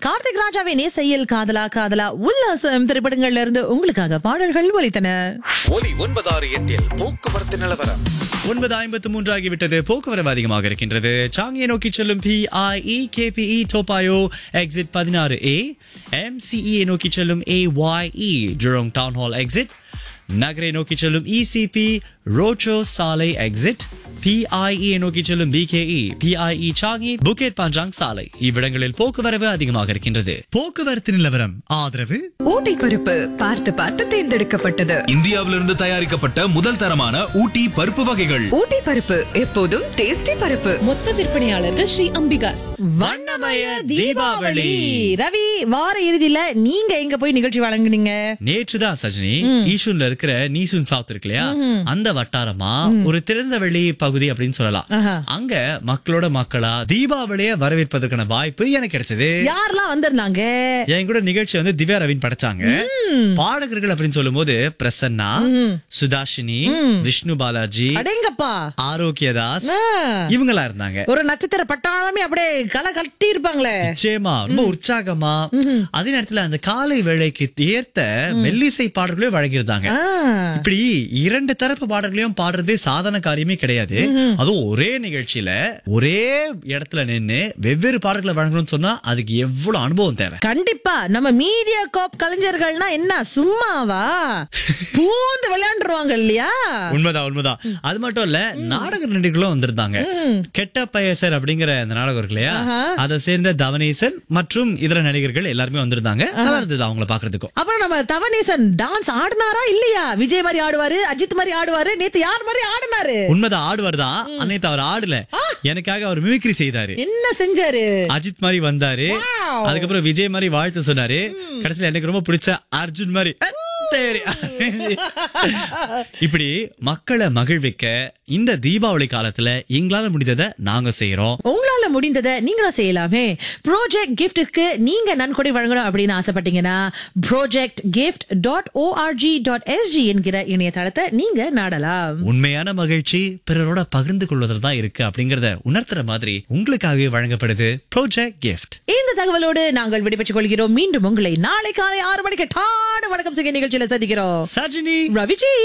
கார்த்திக் ராஜாவின் இசையில் காதலா காதலா உல்லாசம் திரைப்படங்கள்ல இருந்து உங்களுக்காக பாடல்கள் ஒலித்தன ஒலி ஒன்பதாறு எட்டில் போக்குவரத்து நிலவரம் ஒன்பது ஐம்பத்து மூன்று ஆகிவிட்டது போக்குவரவு அதிகமாக இருக்கின்றது சாங்கியை நோக்கி செல்லும் பிஐஇ கேபிஇ டோபாயோ எக்ஸிட் பதினாறு ஏ எம்சிஇ நோக்கி செல்லும் A Y E Jurong town hall exit நகரை நோக்கி செல்லும் இசிபி ரோச்சோ சாலை எக்ஸிட் பிஐஇ நோக்கி செல்லும் P K E P I E Changi Bukit Panjang சாலை இவ்விடங்களில் போக்குவரவு அதிகமாக இருக்கின்றது போக்குவரத்து நிலவரம் ஆதரவு ஊட்டி பருப்பு பார்த்து பார்த்து தேர்ந்தெடுக்கப்பட்டது இந்தியாவிலிருந்து தயாரிக்கப்பட்ட முதல் தரமான ஊட்டி பருப்பு வகைகள் ஊட்டி பருப்பு எப்போதும் டேஸ்டி பருப்பு மொத்த விற்பனையாளர்கள் ஸ்ரீ அம்பிகாஸ் வண்ணமய தீபாவளி ரவி வார இறுதியில நீங்க எங்க போய் நிகழ்ச்சி வழங்குனீங்க நேற்றுதான் சஜினி ஈஷூன்ல இருக்கிற நீசூன் சவுத் இருக்கு இல்லையா அந்த வட்டாரமா ஒரு திறந்த வெளி பகுதி அப்படின்னு சொல்லலாம் ஆஹா. அங்க மக்களோட மக்களா தீபாவளிய வரவேற்பதற்கான வாய்ப்பு எனக்கு கிடைச்சது யாரெல்லாம் வந்திருந்தாங்க என் கூட நிகழ்ச்சி வந்து திவ்யா ரவின் படைச்சாங்க பாடகர்கள் அப்படின்னு சொல்லும்போது பிரசன்னா சுதாஷினி விஷ்ணு பாலாஜி அடேங்கப்பா ஆரோக்கியதாஸ் ஆ. இவங்களா இருந்தாங்க ஒரு நட்சத்திர பட்டாளமே அப்படியே களை கட்டி இருப்பாங்களே நிச்சயமா ரொம்ப உற்சாகமா அதே நேரத்துல அந்த காலை வேளைக்கு ஏத்த மெல்லிசை பாடல்களே வழங்கியிருந்தாங்க ஆ. இப்படி இரண்டு தரப்பு பாடல்களையும் பாடுறதே சாதாரண காரியமே கிடையாது அதுவும் ஒரே நிகழ்ச்சியில ஒரே இடத்துல நின்னு வெவ்வேறு பாடல்களை வழங்கணும்னு சொன்னா அதுக்கு எவ்வளவு அனுபவம் தேவை கண்டிப்பா நம்ம மீடியா கோப் கலைஞர்கள்னா என்ன சும்மாவா பூந்து விளையாண்டுருவாங்க இல்லையா உண்மைதான் உண்மைதான் அது மட்டும் இல்ல நாடக நடிகர்களும் வந்திருந்தாங்க கெட்ட பயசர் அப்படிங்கிற அந்த நாடகம் இருக்கு இல்லையா அதை சேர்ந்த தவனேசன் மற்றும் இதர நடிகர்கள் எல்லாருமே வந்திருந்தாங்க நல்லா இருந்தது அவங்கள பாக்குறதுக்கும் அப்புறம் நம்ம தவனேசன் டான்ஸ் ஆடினாரா இல்லையா விஜய் மாதிரி ஆடுவாரு அஜித் மாதிரி ஆடுவாரு நேத்து யார் மாதிரி ஆடினாரு உண்மைதான் ஆடுவார் தான் அன்னைக்கு அவர் ஆடல எனக்காக அவர் மிமிக்ரி செய்தாரு என்ன செஞ்சாரு அஜித் மாதிரி வந்தாரு அதுக்கப்புறம் விஜய் மாதிரி வாழ்த்து சொன்னாரு கடைசியில எனக்கு ரொம்ப பிடிச்ச அர்ஜுன் மாதிரி "அஹ், சரி." இப்படி மக்களை மகிழ்விக்க இந்த தீபாவளி காலத்துல எங்களால முடிந்ததை நாங்க செய்யறோம் உங்களால முடிந்ததை நீங்களும் செய்யலாமே ப்ராஜெக்ட் கிஃப்ட்டுக்கு நீங்க நன்கொடை வழங்கணும் அப்படின்னு ஆசைப்பட்டீங்கன்னா project gift dot O R G dot S G என்கிற இணையதளத்தை நீங்க நாடலாம் உண்மையான மகிழ்ச்சி பிறரோட பகிர்ந்து கொள்வதில் தான் இருக்கு அப்படிங்கறத உணர்த்துற மாதிரி உங்களுக்காகவே வழங்கப்படுது ப்ராஜெக்ட் கிஃப்ட் இந்த தகவலோடு நாங்கள் விடைபெற்றுக் கொள்கிறோம் மீண்டும் உங்களை நாளை காலை ஆறு மணிக்கு டாடு வணக்கம் செய்ய நிகழ்ச்சியில சந்திக்கிறோம் சஜினி ரவிஜி